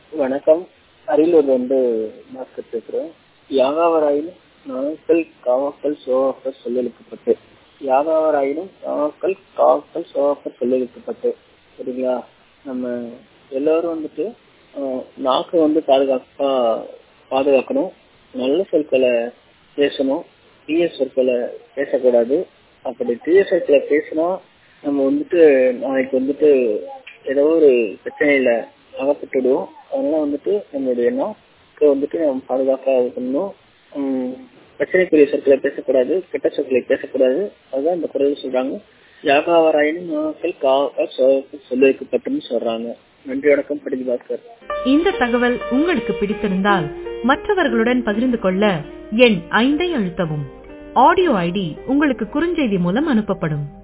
வணக்கம் அரியலூர்ல இருந்து மாஸ்டர் பேசுறேன் யாகாவராயினும் நாமக்கல் காவாக்கல் சோவாக்கல் சொல்லெழுக்கப்பட்டு யாகாவராயினும் நாமக்கல் காவாக்கல் சோவாக்கல் சொல்லெழுக்கப்பட்டு சரிங்களா நம்ம எல்லாரும் வந்துட்டு ஆஹ், நாக்கை வந்து பாதுகாப்பா பாதுகாக்கணும் நல்ல சொற்களை பேசணும் தீய சொற்களை பேசக்கூடாது அப்படி தீய சொற்களை பேசினா நம்ம வந்துட்டு நாளைக்கு வந்துட்டு ஏதோ ஒரு பிரச்சனையில அகப்பட்டுடுவோம் அதனால வந்துட்டு நம்மளுடைய நாக்கை வந்துட்டு நம்ம பாதுகாப்பா இருக்கணும் உம் பிரச்சனைக்குரிய சொற்களை பேசக்கூடாது கெட்ட சொற்களை பேசக்கூடாது அதுதான் இந்த குரல் சொல்றாங்க யாகாவராயினும் நாமக்கல் காவல் சொல்லிருக்கப்பட்டுன்னு சொல்றாங்க நன்றி வணக்கம் படிதி பாஸ்கர் இந்த தகவல் உங்களுக்கு பிடித்திருந்தால் மற்றவர்களுடன் பகிர்ந்து கொள்ள எண் ஐந்தை அழுத்தவும் ஆடியோ ஐடி உங்களுக்கு குறுஞ்செய்தி மூலம் அனுப்பப்படும்